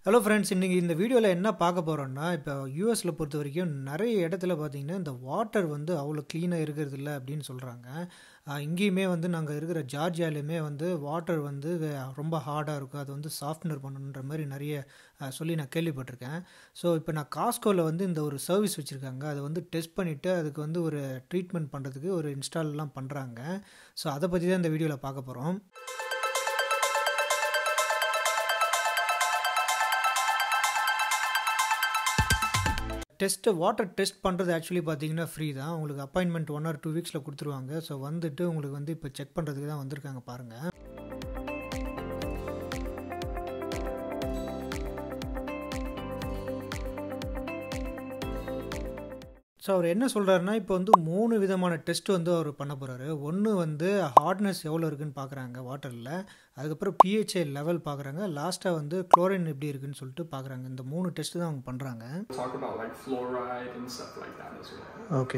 Hello friends இன்றைக்கி இந்த வீடியோவில் என்ன பார்க்க போகிறோம்னா இப்போ யூஎஸில் பொறுத்த வரைக்கும் நிறைய இடத்துல பார்த்தீங்கன்னா இந்த வாட்டர் வந்து அவ்வளோ க்ளீனாக இருக்கிறது இல்லை அப்படின்னு சொல்கிறாங்க இங்கேயுமே வந்து நாங்கள் இருக்கிற ஜார்ஜியாலையுமே வந்து வாட்டர் வந்து ரொம்ப ஹார்டாக இருக்கும் அது வந்து சாஃப்ட்னர் பண்ணணுன்ற மாதிரி நிறைய அஹ், சொல்லி நான் கேள்விப்பட்டிருக்கேன் ஸோ இப்போ நான் காஸ்கோவில் வந்து இந்த ஒரு சர்வீஸ் வச்சுருக்காங்க அதை வந்து டெஸ்ட் பண்ணிவிட்டு அதுக்கு வந்து ஒரு ட்ரீட்மெண்ட் பண்ணுறதுக்கு ஒரு இன்ஸ்டால்லாம் பண்ணுறாங்க ஸோ அதை பற்றி தான் இந்த வீடியோவில் பார்க்க போகிறோம் டெஸ்ட்டு வாட்டர் டெஸ்ட் பண்ணுறது ஆக்சுவலி பார்த்தீங்கன்னா ஃப்ரீ தான் உங்களுக்கு அப்பாயின்மெண்ட் ஒன் ஆர் டூ வீக்ஸில் கொடுத்துருவாங்க ஸோ வந்துட்டு உங்களுக்கு வந்து இப்போ செக் பண்ணுறதுக்கு தான் வந்திருக்காங்க பாருங்கள் ஸோ அவர் என்ன சொல்கிறாருன்னா இப்போ வந்து மூணு விதமான டெஸ்ட் வந்து அவர் பண்ண போகிறாரு ஒன்று வந்து ஹார்ட்னஸ் எவ்வளோ இருக்குன்னு பார்க்குறாங்க வாட்டரில் அதுக்கப்புறம் பிஹெச்ஏ லெவல் பார்க்குறாங்க லாஸ்ட்டாக வந்து குளோரின் எப்படி இருக்குன்னு சொல்லிட்டு பார்க்குறாங்க இந்த மூணு டெஸ்ட் தான் அவங்க பண்ணுறாங்க talk about like fluoride and stuff like that as well. Okay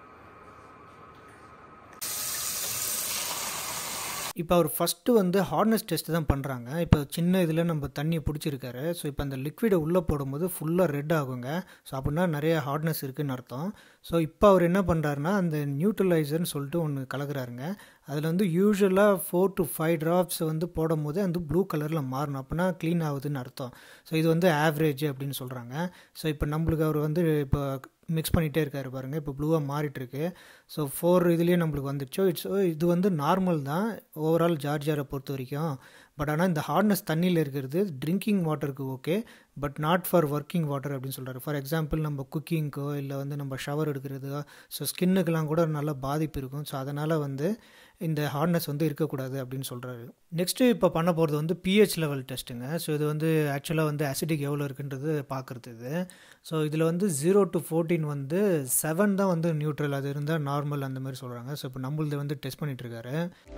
இப்போ அவர் ஃபஸ்ட்டு வந்து ஹார்ட்னஸ் டெஸ்ட் தான் பண்ணுறாங்க இப்போ சின்ன இதில் நம்ம தண்ணியை பிடிச்சிருக்காரு ஸோ இப்போ அந்த லிக்விடை உள்ளே போடும்போது ஃபுல்லாக ரெட் ஆகுங்க ஸோ அப்படின்னா நிறைய ஹார்ட்னஸ் இருக்குன்னு அர்த்தம் ஸோ இப்போ அவர் என்ன பண்ணுறாருன்னா அந்த நியூட்ரலைசர்னு சொல்லிட்டு ஒன்று கலக்குறாருங்க அதில் வந்து யூஸ்வலாக ஃபோர் டு ஃபைவ் ட்ராப்ஸ் வந்து போடும்போது அந்த ப்ளூ கலரில் மாறணும் அப்படின்னா க்ளீன் ஆகுதுன்னு அர்த்தம் ஸோ இது வந்து ஆவரேஜ் அப்படின்னு சொல்கிறாங்க ஸோ இப்போ நம்மளுக்கு அவர் வந்து இப்போ மிக்ஸ் பண்ணிகிட்டே இருக்காரு பாருங்கள் இப்போ ப்ளூவாக மாறிட்டுருக்கு ஸோ ஃபோர் இதுலேயே நம்மளுக்கு வந்துடுச்சோ இட்ஸ் இது வந்து நார்மல் தான் ஓவரால் ஜார்ஜியாரை பொறுத்த வரைக்கும் பட் ஆனால் இந்த ஹார்ட்னஸ் தண்ணியில் இருக்கிறது ட்ரிங்கிங் வாட்டருக்கு okay but not for working water அப்படின்னு சொல்கிறாரு ஃபார் எக்ஸாம்பிள் நம்ம குக்கிங்க்கோ இல்லை வந்து நம்ம ஷவர் எடுக்கிறதோ ஸோ ஸ்கின்னுக்கெலாம் கூட நல்ல பாதிப்பு இருக்கும் ஸோ அதனால் வந்து இந்த ஹார்ட்னஸ் வந்து இருக்கக்கூடாது அப்படின்னு சொல்கிறாரு நெக்ஸ்ட்டு இப்போ பண்ண போகிறது வந்து பிஹெச் லெவல் டெஸ்ட்டுங்க ஸோ இது வந்து ஆக்சுவலாக வந்து அசிடிக் எவ்வளோ இருக்குன்றது பார்க்குறது இது ஸோ இதில் வந்து ஜீரோ டு ஃபோர்டீன் வந்து செவன் தான் வந்து நியூட்ரல் அது இருந்தால் நார்மல் அந்த மாதிரி சொல்கிறாங்க ஸோ இப்போ நம்மளது வந்து டெஸ்ட் பண்ணிகிட்ருக்காரு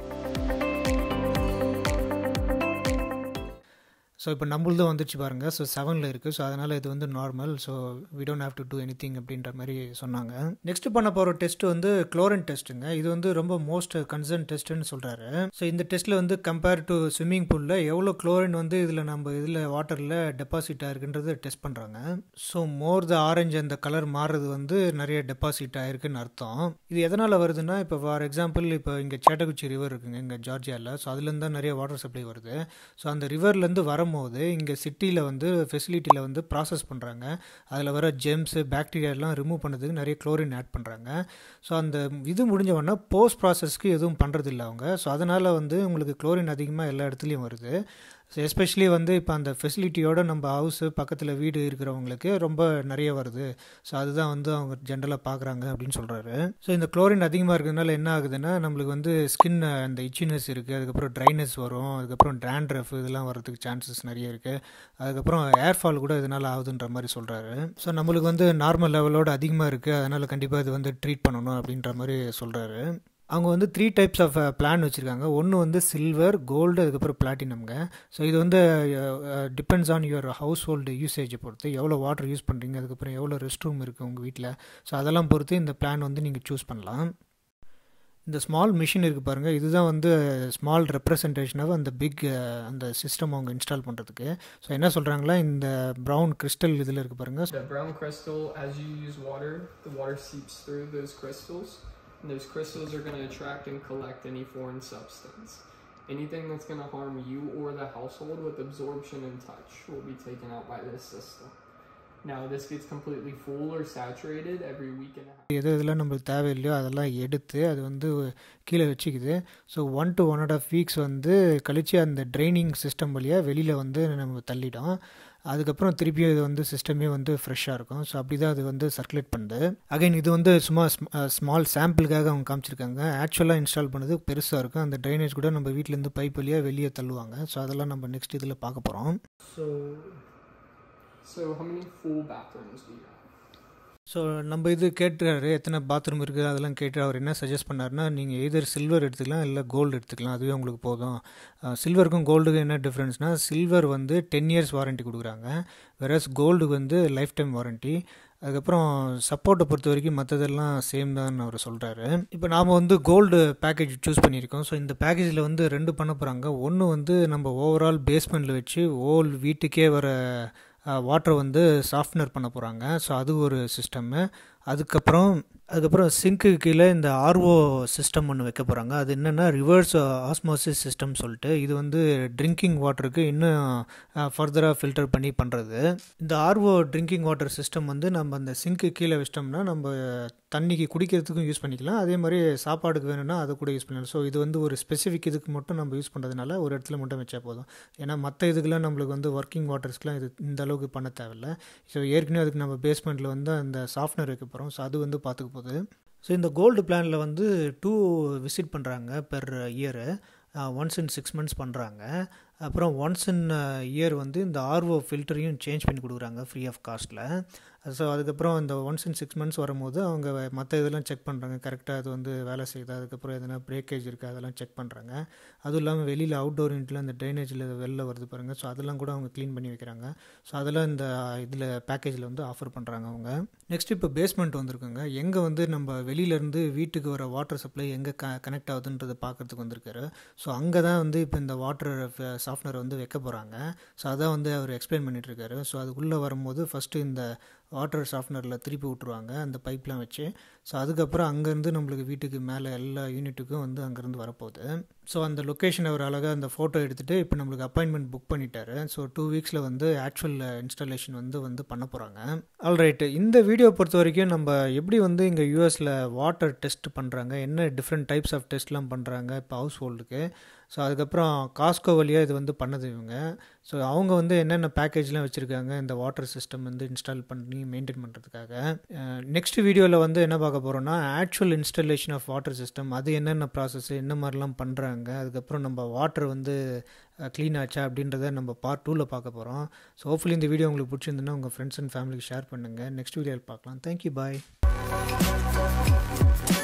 ஸோ இப்போ நம்மளதும் வந்துச்சு பாருங்கள் ஸோ செவனில் இருக்குது ஸோ அதனால் இது வந்து normal so we don't have to do anything அப்படின்ற மாதிரி சொன்னாங்க நெக்ஸ்ட் பண்ண போகிற டெஸ்ட் வந்து குளோரின் டெஸ்ட்டுங்க இது வந்து ரொம்ப மோஸ்ட் கன்சர்ன் டெஸ்ட்டுன்னு சொல்கிறாரு ஸோ இந்த டெஸ்ட்டில் வந்து கம்பேர் டு ஸ்விம்மிங் பூலில் எவ்வளோ குளோரின் வந்து இதில் நம்ம இதில் வாட்டரில் டெபாசிட் ஆயிருக்குன்றது டெஸ்ட் பண்ணுறாங்க ஸோ மோர் த ஆரஞ்சு அந்த கலர் மாறுறது வந்து நிறைய டெபாசிட் ஆயிருக்குன்னு அர்த்தம் இது எதனால் வருதுன்னா இப்போ ஃபார் எக்ஸாம்பிள் இப்போ இங்கே சேட்டகுச்சி ரிவர் இருக்குங்க இங்கே ஜார்ஜியாவில் ஸோ அதுலேருந்து தான் நிறைய வாட்டர் சப்ளை வருது ஸோ அந்த ரிவர்லேருந்து வரும்போது இங்கே சிட்டியில் வந்து ஃபெசிலிட்டியில் வந்து ப்ராசஸ் பண்ணுறாங்க அதில் வர ஜெம்ஸு பாக்டீரியாலாம் ரிமூவ் பண்ணதுக்கு நிறைய குளோரின் ஆட் பண்ணுறாங்க ஸோ அந்த இது முடிஞ்ச உடனே போஸ்ட் ப்ராசஸ்க்கு எதுவும் பண்ணுறதில்ல அவங்க ஸோ அதனால் வந்து உங்களுக்கு குளோரின் அதிகமாக எல்லா இடத்துலையும் வருது ஸோ எஸ்பெஷலி வந்து இப்போ அந்த ஃபெசிலிட்டியோட நம்ம ஹவுஸு பக்கத்தில் வீடு இருக்கிறவங்களுக்கு ரொம்ப நிறைய வருது ஸோ அதுதான் வந்து அவங்க ஜென்ரலாக பார்க்குறாங்க அப்படின்னு சொல்கிறாரு ஸோ இந்த குளோரின் அதிகமாக இருக்கிறதுனால என்ன ஆகுதுன்னா நம்மளுக்கு வந்து ஸ்கின் அந்த இச்சினஸ் இருக்குது அதுக்கப்புறம் ட்ரைனஸ் வரும் அதுக்கப்புறம் ட்ராண்ட்ரஃப் இதெல்லாம் வரதுக்கு சான்சஸ் நிறைய இருக்குது அதுக்கப்புறம் ஏர்ஃபால் கூட இதனால் ஆகுதுன்ற மாதிரி சொல்கிறாரு ஸோ நம்மளுக்கு வந்து நார்மல் லெவலோட அதிகமாக இருக்குது அதனால் கண்டிப்பாக இது வந்து ட்ரீட் பண்ணணும் அப்படின்ற மாதிரி சொல்கிறாரு அவங்க வந்து த்ரீ டைப்ஸ் ஆஃப் பிளான் வச்சுருக்காங்க ஒன்று வந்து சில்வர் கோல்டு அதுக்கப்புறம் பிளாட்டினம்ங்க ஸோ இது வந்து depends on your household யூசேஜை பொறுத்து எவ்வளோ வாட்டர் யூஸ் பண்ணுறீங்க அதுக்கப்புறம் எவ்வளோ ரெஸ்ட் ரூம் இருக்குது உங்கள் வீட்டில் ஸோ அதெல்லாம் பொறுத்து இந்த பிளான் வந்து நீங்கள் சூஸ் பண்ணலாம் இந்த ஸ்மால் மிஷின் இருக்குது பாருங்கள் இதுதான் வந்து ஸ்மால் ரெப்ரசன்டேஷனாக அந்த பிக் அந்த சிஸ்டம் அவங்க இன்ஸ்டால் பண்ணுறதுக்கு ஸோ என்ன சொல்கிறாங்களா இந்த ப்ரௌன் கிறிஸ்டல் இதில் இருக்குது பாருங்கள் The brown crystal, as you use water, the water seeps through those crystals, and those crystals are going to attract and collect any foreign substance. Anything that's going to harm you or the household with absorption and touch will be taken out by this system. Now, this gets completely full or saturated every week and a half. எது இதெல்லாம் நம்மளுக்கு தேவையில்லையோ அதெல்லாம் எடுத்து அது வந்து கீழே வச்சுக்குது so one to one and half weeks வந்து கழித்து அந்த ட்ரைனிங் சிஸ்டம் வழியாக வெளியில் வந்து நம்ம தள்ளிடும் அதுக்கப்புறம் திருப்பியும் இது வந்து சிஸ்டமே வந்து ஃப்ரெஷ்ஷாக இருக்கும் ஸோ அப்படி தான் அது வந்து சர்க்குலேட் பண்ணுது அகைன் இது வந்து சும்மா ஸ்மால் சாம்பிளுக்காக அவங்க காமிச்சிருக்காங்க ஆக்சுவலாக இன்ஸ்டால் பண்ணது பெருசாக இருக்கும் அந்த ட்ரைனேஜ் கூட நம்ம வீட்டிலேருந்து பைப் வழியாக வெளியே தள்ளுவாங்க ஸோ அதெல்லாம் நம்ம நெக்ஸ்ட் இதில் பார்க்க போகிறோம் So, so how many full bathrooms do you have? So நம்ம இது கேட்டுறாரு எத்தனை பாத்ரூம் இருக்குது அதெல்லாம் கேட்டு அவர் என்ன சஜஸ்ட் பண்ணாருன்னா நீங்கள் எதர் சில்வர் எடுத்துக்கலாம் இல்லை கோல்டு எடுத்துக்கலாம் அதுவே உங்களுக்கு போதும் சில்வருக்கும் கோல்டுக்கும் என்ன டிஃப்ரென்ஸ்னால் சில்வர் வந்து டென் இயர்ஸ் வாரண்ட்டி கொடுக்குறாங்க வெரஸ் கோல்டுக்கு வந்து லைஃப் டைம் வாரண்ட்டி அதுக்கப்புறம் சப்போர்ட்டை பொறுத்த வரைக்கும் மற்றதெல்லாம் சேம் தான் அவர் சொல்கிறாரு இப்போ நாம் வந்து கோல்டு பேக்கேஜ் சூஸ் பண்ணியிருக்கோம் ஸோ இந்த பேக்கேஜில் வந்து ரெண்டு பண்ண போகிறாங்க ஒன்று வந்து நம்ம ஓவரால் பேஸ்மெண்ட்டில் வச்சு ஓல் வீட்டுக்கே வர வாட்டரை வந்து சாஃப்ட்னர் பண்ண போகிறாங்க ஸோ அது ஒரு சிஸ்டம்மு அதுக்கப்புறம் அதுக்கப்புறம் சிங்க்கு கீழே இந்த ஆர்ஓ சிஸ்டம் ஒன்று வைக்க போகிறாங்க அது என்னென்னா ரிவர்ஸ் ஆஸ்மோசிஸ் சிஸ்டம் சொல்லிட்டு இது வந்து ட்ரிங்கிங் வாட்டருக்கு இன்னும் ஃபர்தராக ஃபில்டர் பண்ணி பண்ணுறது இந்த ஆர்ஓ ட்ரிங்கிங் வாட்டர் சிஸ்டம் வந்து நம்ம அந்த சிங்க்கு கீழே வச்சிட்டோம்னா நம்ம தண்ணிக்கு குடிக்கிறதுக்கும் யூஸ் பண்ணிக்கலாம் அதே மாதிரி சாப்பாடுக்கு வேணும்னா அதை கூட யூஸ் பண்ணலாம் ஸோ இது வந்து ஒரு ஸ்பெசிஃபிக் இதுக்கு மட்டும் நம்ம யூஸ் பண்ணுறதுனால ஒரு இடத்துல மட்டும் வச்சா போதும் ஏன்னா மற்ற இதுக்கெல்லாம் நம்மளுக்கு வந்து ஒர்க்கிங் வாட்டர்ஸ்க்குலாம் இது இந்த அளவுக்கு பண்ண தேவையில்ல ஸோ ஏற்கனவே அதுக்கு நம்ம பேஸ்மெண்ட்டில் வந்து அந்த சாஃப்ட்னர் வைக்க போகிறோம் ஸோ அது வந்து பார்த்துக்க போகுது ஸோ இந்த கோல்டு பிளானில் வந்து டூ விசிட் பண்ணுறாங்க per year once in six months பண்ணுறாங்க அப்புறம் ஒன்ஸ் இன் இயர் வந்து இந்த ஆர்ஓ ஃபில்டரையும் சேஞ்ச் பண்ணி கொடுக்குறாங்க ஃப்ரீ ஆஃப் காஸ்ட்டில் ஸோ அதுக்கப்புறம் இந்த ஒன்ஸ் இன் சிக்ஸ் மந்த்ஸ் வரும்போது அவங்க மற்ற இதெல்லாம் செக் பண்ணுறாங்க கரெக்டாக அது வந்து வேலை செய்யுது அதுக்கப்புறம் எதனா பிரேக்கேஜ் இருக்குது அதெல்லாம் செக் பண்ணுறாங்க அதுவும் இல்லாமல் வெளியில் அவுட்டோர் யூனிட்டில் அந்த ட்ரைனேஜில் வெளில வருது பாருங்கள் ஸோ அதெல்லாம் கூட அவங்க க்ளீன் பண்ணி வைக்கிறாங்க ஸோ அதெல்லாம் இந்த இதில் பேக்கேஜில் வந்து ஆஃபர் பண்ணுறாங்க அவங்க நெக்ஸ்ட் இப்போ பேஸ்மெண்ட் வந்திருக்குங்க எங்கே வந்து நம்ம வெளியிலேருந்து வீட்டுக்கு வர வாட்டர் சப்ளை எங்கே க கனெக்ட் ஆகுதுன்றதை பார்க்குறதுக்கு வந்திருக்காரு ஸோ அங்கே தான் வந்து இப்போ இந்த வாட்டர் சாஃப்ட்வேர் வந்து வைக்க போகிறாங்க ஸோ அதான் வந்து அவர் எக்ஸ்பிளைன் பண்ணிகிட்ருக்காரு ஸோ அதுக்குள்ளே வரும்போது ஃபஸ்ட்டு இந்த வாட்டர் சாஃப்ட்னரில் திருப்பி விட்ருவாங்க அந்த பைப்லாம் வச்சு ஸோ அதுக்கப்புறம் அங்கேருந்து நம்மளுக்கு வீட்டுக்கு மேலே எல்லா யூனிட்டுக்கும் வந்து அங்கேருந்து வரப்போகுது ஸோ அந்த லொக்கேஷன் அவர் அழகாக அந்த ஃபோட்டோ எடுத்துகிட்டு இப்போ நம்மளுக்கு அப்பாயின்மெண்ட் புக் பண்ணிட்டாரு ஸோ டூ வீக்ஸில் வந்து ஆக்சுவல் இன்ஸ்டாலேஷன் வந்து வந்து பண்ண போகிறாங்க ஆல்ரைட்டு இந்த வீடியோ பொறுத்த வரைக்கும் நம்ம எப்படி வந்து இங்கே யூஎஸில் வாட்டர் டெஸ்ட் பண்ணுறாங்க என்ன டிஃப்ரெண்ட் டைப்ஸ் ஆஃப் டெஸ்ட்லாம் பண்ணுறாங்க இப்போ ஹவுஸ் ஹோல்டுக்கு ஸோ அதுக்கப்புறம் காஸ்கோ வழியாக இது வந்து பண்ணது இவங்க ஸோ அவங்க வந்து என்னென்ன பேக்கேஜ்லாம் வச்சுருக்காங்க இந்த வாட்டர் சிஸ்டம் வந்து இன்ஸ்டால் பண்ணி மெயின்டைன் பண்ணுறதுக்காக நெக்ஸ்ட் வீடியோவில் வந்து என்ன பார்க்க போகிறோம்னா actual installation of water system அது என்னென்ன ப்ராசஸ் என்ன மாதிரிலாம் பண்ணுறாங்க அதுக்கப்புறம் நம்ம வாட்டர் வந்து க்ளீன் ஆச்சா அப்படின்றத நம்ம பார்ட் டூவில் பார்க்க போகிறோம் ஸோ ஹோப்ஃபுல்லி இந்த வீடியோ உங்களுக்கு பிடிச்சிருந்துன்னா உங்கள் ஃப்ரெண்ட்ஸ் அண்ட் ஃபேமிலிக்கு ஷேர் பண்ணுங்கள் நெக்ஸ்ட் வீடியோவில் பார்க்கலாம் தேங்க்யூ பாய்